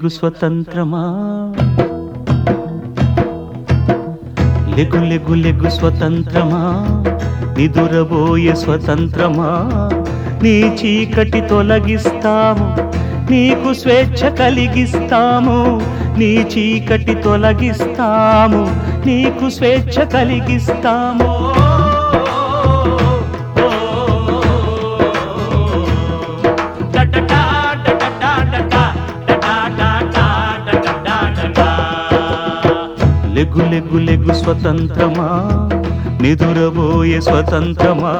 లెగు స్వతంత్రమా లెగు లెగు లెగు స్వతంత్రమా నిదురబోయే స్వతంత్రమా నీ చీకటి తొలగిస్తాము నీకు స్వేచ్ఛ కలిగిస్తాము నీ చీకటి తొలగిస్తాము నీకు స్వేచ్ఛ కలిగిస్తాము లెగు లెగు లెగు స్వతంత్రమా నిదురబోయే స్వతంత్రమా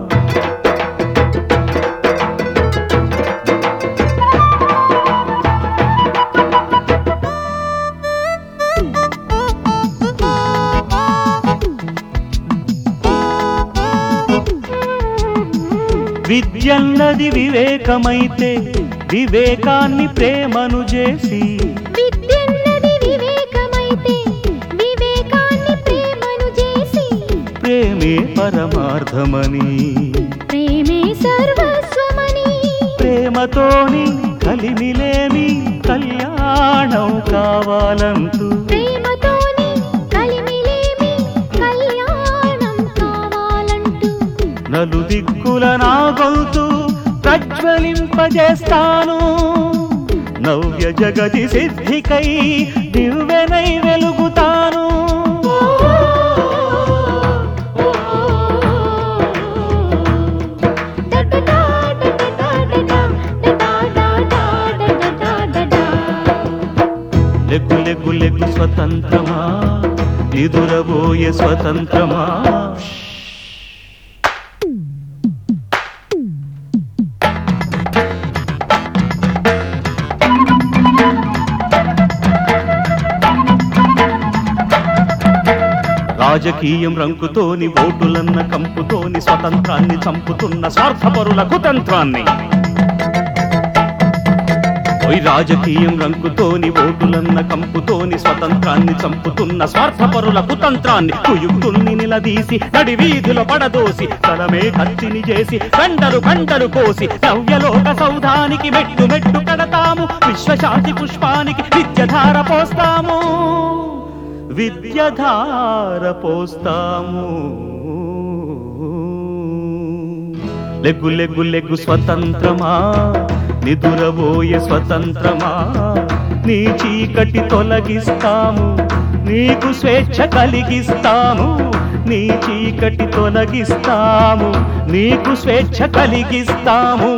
విద్యన్నది వివేకమైతే వివేకాన్ని ప్రేమను చేసి విద్యన్నది వివేకమైతే వివేకాన్ని ప్రేమను చేసి ప్రేమే పరమార్థమని ప్రేమే సర్వస్వమని ప్రేమతోని కలిమిలేమి కళ్యాణం కావాలంటూ ప్రేమతోని కలిమిలేమి కళ్యాణం కావాలంటూ నలు దిక్కుల నా గొంతు ప్రజ్వలింపజేస్తాను నవ్య జగతి సిద్ధికై దివ్యనై వెలుగుతాను లెగ్గు లెగ్గు లెగ్గు స్వతంత్రమా ఎదురబోయే స్వతంత్రమా రాజకీయం రంకుతోని ఓటులన్న కంపుతోని స్వతంత్రాన్ని చంపుతున్న స్వార్థపరుల కుతంత్రాన్ని ఓయ్ రాజకీయం రంకుతోని ఓటులన్న కంపుతోని స్వతంత్రాన్ని చంపుతున్న స్వార్థపరుల కుతంత్రాన్ని కుయుక్తుల్ని నిలదీసి నడి వీధుల పడదోసి తలమే కత్తిని చేసి కండలు కండలు కోసి నవ్యలోక సౌధానికి మెట్టు మెట్టు కడతాము విశ్వశాంతి పుష్పానికి విద్యధార పోస్తాము విద్యధార పోస్తాము లెగ్గు లెగ్గు లెగ్గు స్వతంత్రమా నిదురబోయే స్వతంత్రమా నీ చీకటి తొలగిస్తాము నీకు స్వేచ్ఛ కలిగిస్తాము నీ చీకటి తొలగిస్తాము నీకు స్వేచ్ఛ కలిగిస్తాము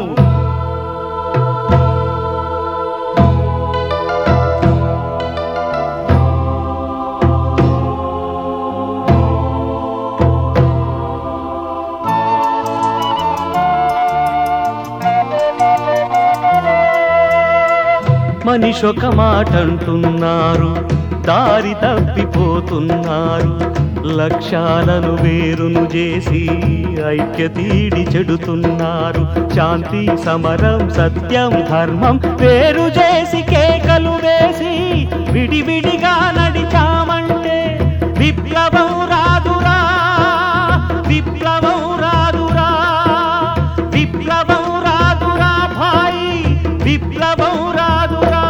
మనిషొక మాట అంటున్నారు దారి తప్పిపోతున్నారు లక్ష్యాలను వేరును చేసి ఐక్యతీడి చెడుతున్నారు శాంతి సమరం సత్యం ధర్మం వేరు చేసి కేకలు వేసి విడివిడిగా నడిచామంటే విప్లవం రాదురా విప్లవం రాదురా విప్లవం రాదురా భాయి విప్లవం రాదురా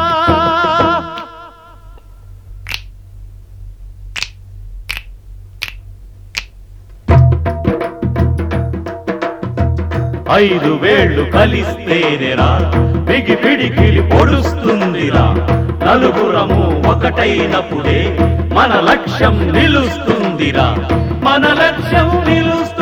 ఐదు వేళ్ళు కలిస్తేనేరా బిగి పిడికిలి పొడుస్తుందిరా నలుగురము ఒకటైనప్పుడే మన లక్ష్యం నిలుస్తుందిరా మన లక్ష్యం నిలుస్తుంది